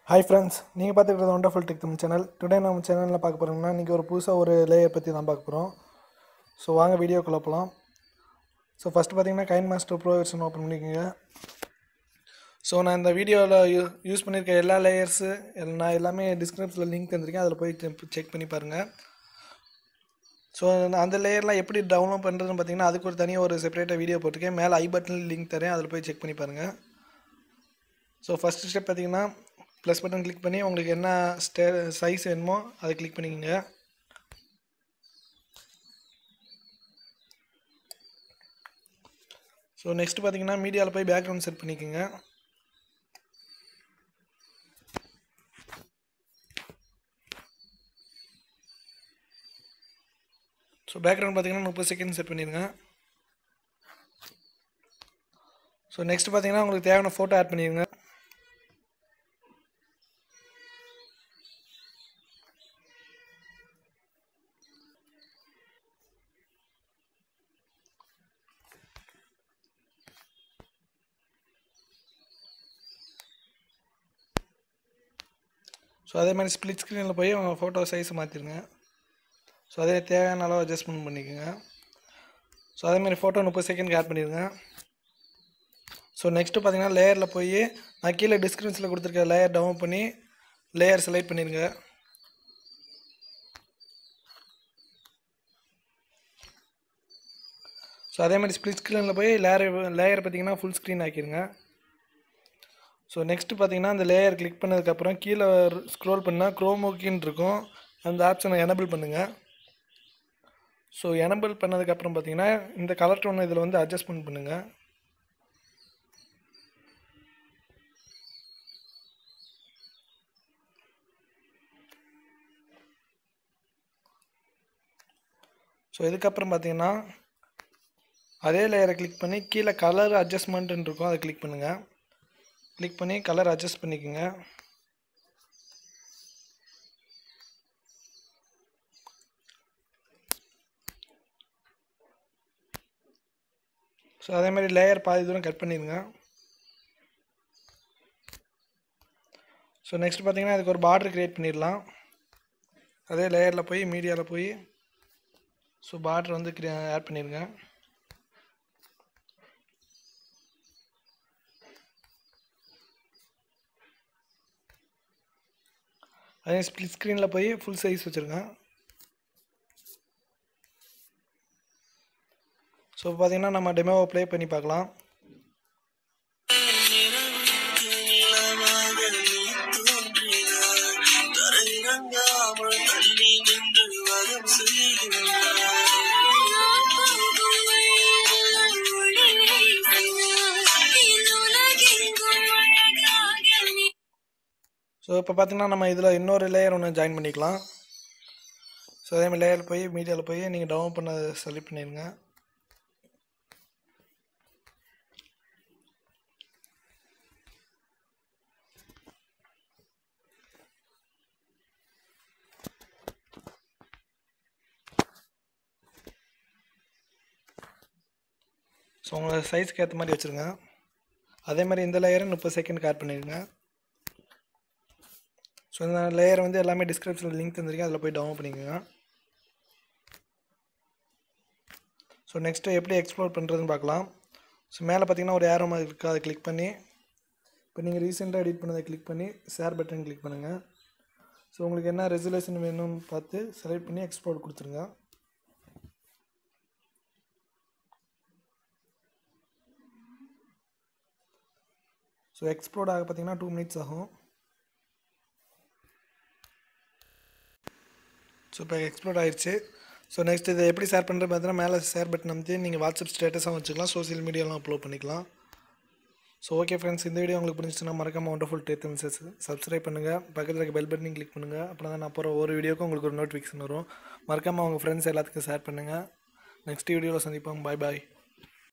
hi friends நீங்கள் பார்த்துக்கிறது wonderful tech Tamil channel today நம்ம சேனலில் பார்க்க போகிறோம்னா இன்றைக்கி ஒரு புதுசாக ஒரு லேயர் பற்றி தான் பார்க்க போகிறோம் ஸோ வாங்க வீடியோக்குள்ளே போகலாம் ஸோ ஃபஸ்ட்டு பார்த்தீங்கன்னா KineMaster pro version open பண்ணிக்கோங்க ஸோ நான் இந்த வீடியோவில் யூ யூஸ் பண்ணியிருக்க எல்லா லேயர்ஸு நான் எல்லாமே டிஸ்கிரிப்ஷனில் லிங்க் தந்திருக்கேன் அதில் போய் செக் பண்ணி பாருங்கள் ஸோ அந்த லேயர்லாம் எப்படி டவுன்லோட் பண்ணுறதுன்னு பார்த்தீங்கன்னா அதுக்கு ஒரு தனியாக ஒரு செப்பரேட்டாக வீடியோ போட்டிருக்கேன் மேலே ஐ பட்டனில் லிங்க் தரேன் அதில் போய் செக் பண்ணி பாருங்கள் ஸோ ஃபஸ்ட்டு ஸ்டெப் பார்த்தீங்கன்னா ப்ளஸ் பட்டன் கிளிக் பண்ணி உங்களுக்கு என்ன ஸ்டே சைஸ் வேணுமோ அதை கிளிக் பண்ணிக்கோங்க ஸோ நெக்ஸ்ட் பார்த்தீங்கன்னா மீடியாவில் போய் பேக்ரவுண்ட் செட் பண்ணிக்கோங்க ஸோ பேக்ரவுண்ட் பார்த்தீங்கன்னா முப்பது செகண்ட் செட் பண்ணிடுங்க ஸோ நெக்ஸ்ட் பார்த்தீங்கன்னா உங்களுக்கு தேவையான ஃபோட்டோ ஆட் பண்ணிடுங்க ஸோ அதே மாதிரி ஸ்ப்ளிட் ஸ்க்ரீனில் போய் உங்கள் ஃபோட்டோ சைஸ் மாற்றிடுங்க ஸோ அதே தேவையான அளவு அட்ஜஸ்ட்மெண்ட் பண்ணிக்கோங்க ஸோ அதே மாதிரி ஃபோட்டோ முப்பது செகண்ட்க்கு ஆட் பண்ணிடுங்க ஸோ நெக்ஸ்ட்டு பார்த்தீங்கன்னா லேயரில் போய் நான் கீழே டிஸ்கிரிப்ஷனில் கொடுத்துருக்க லேயர் டவுன் பண்ணி லேயர் செலக்ட் பண்ணிடுங்க ஸோ அதே மாதிரி ஸ்ப்ளிட் ஸ்க்ரீனில் போய் லேயர் லேயர் பார்த்தீங்கன்னா ஃபுல் ஸ்க்ரீன் ஆக்கிடுங்க ஸோ நெக்ஸ்ட்டு பார்த்தீங்கன்னா அந்த லேயர் கிளிக் பண்ணதுக்கப்புறம் கீழே ஸ்க்ரோல் பண்ணால் க்ரோமோக்கின்னு இருக்கும் அந்த ஆப்ஷனை எனபிள் பண்ணுங்கள் ஸோ எனபிள் பண்ணதுக்கப்புறம் பார்த்தீங்கன்னா இந்த கலர் டோன் இதில் வந்து அட்ஜஸ்ட்மெண்ட் பண்ணுங்கள் ஸோ இதுக்கப்புறம் பார்த்தீங்கன்னா அதே லேயரை கிளிக் பண்ணி கீழே கலர் அட்ஜஸ்ட்மெண்ட்டுன்னு இருக்கும் அதை கிளிக் பண்ணுங்கள் கிளிக் பண்ணி கலர் அட்ஜஸ்ட் பண்ணிக்கோங்க ஸோ அதே மாதிரி லேயர் பாதி தூரம் கட் பண்ணிடுங்க ஸோ நெக்ஸ்ட் பார்த்தீங்கன்னா அதுக்கு ஒரு பார்டர் க்ரியேட் பண்ணிடலாம் அதே லேயரில் போய் மீடியாவில் போய் ஸோ பார்டர் வந்து ஆட் பண்ணிடுங்க அதே ஸ்ப்ளிட் ஸ்க்ரீனில் போய் ஃபுல் சைஸ் வச்சுருங்க ஸோ பார்த்தீங்கன்னா நம்ம டெமோவை ப்ளே பண்ணி பார்க்கலாம் தள்ளி நின்று வரம் செய்கின்றார் ஸோ இப்போ பார்த்தீங்கன்னா நம்ம இதில் இன்னொரு லேயர் ஒன்று ஜாயின் பண்ணிக்கலாம் ஸோ அதே மாதிரி லேயர் போய் மீடியாவில் போய் நீங்கள் டவுன் பண்ண செலக்ட் பண்ணிடுங்க ஸோ உங்கள் சைஸ்க்கு ஏற்ற மாதிரி வச்சுருங்க அதே மாதிரி இந்த லேயரை முப்பது செகண்ட் ஆட் பண்ணிடுங்க ஸோ இந்த லேயர் வந்து எல்லாமே டிஸ்கிரிப்ஷனில் லிங்க் தந்திருக்கேன் அதில் போய் டவுன் பண்ணிக்கோங்க ஸோ நெக்ஸ்ட்டு எப்படி எக்ஸ்ப்ளோர் பண்ணுறதுன்னு பார்க்கலாம் ஸோ மேலே பார்த்தீங்கன்னா ஒரு ஏரோ மாதிரி இருக்குது அதை கிளிக் பண்ணி இப்போ நீங்கள் ரீசெண்டாக எடிட் பண்ணதை கிளிக் பண்ணி ஷேர் பட்டன் கிளிக் பண்ணுங்கள் ஸோ உங்களுக்கு என்ன ரெசுலேஷன் வேணும்னு பார்த்து செலக்ட் பண்ணி எக்ஸ்ப்ளோர் கொடுத்துருங்க ஸோ எக்ஸ்ப்ளோர்ட் ஆக பார்த்தீங்கன்னா டூ மினிட்ஸ் ஆகும் ஸோ இப்போ எக்ஸ்ப்ளோர் ஆயிடுச்சு ஸோ நெக்ஸ்ட் இதை எப்படி ஷேர் பண்ணுறது பார்த்தீங்கன்னா மேலே ஷேர் பட்டன் அமைத்து நீங்கள் வாட்ஸ்அப் ஸ்டேட்டஸாக வச்சுக்கலாம் சோசியல் மீடியாலாம் அப்லோட் பண்ணிக்கலாம் ஸோ ஓகே ஃப்ரெண்ட்ஸ் இந்த வீடியோ உங்களுக்கு பிடிச்சிச்சுன்னா மறக்காம ஒண்டர்ஃபுல் டேத் மிஸ்ஸஸ் சப்ஸ்கிரைப் பண்ணுங்கள் பக்கத்தில் இருக்க பெல் பட்டனையும் கிளிக் பண்ணுங்கள் அப்புறம் தான் நான் போகிற ஒரு வீடியோக்கும் உங்களுக்கு ஒரு நோட்டிஃபிகேஷன் வரும் மறக்காமல் உங்கள் ஃப்ரெண்ட்ஸ் எல்லாத்துக்கும் ஷேர் பண்ணுங்கள் நெக்ஸ்ட் வீடியோவில் சந்திப்போம் பாய் பாய்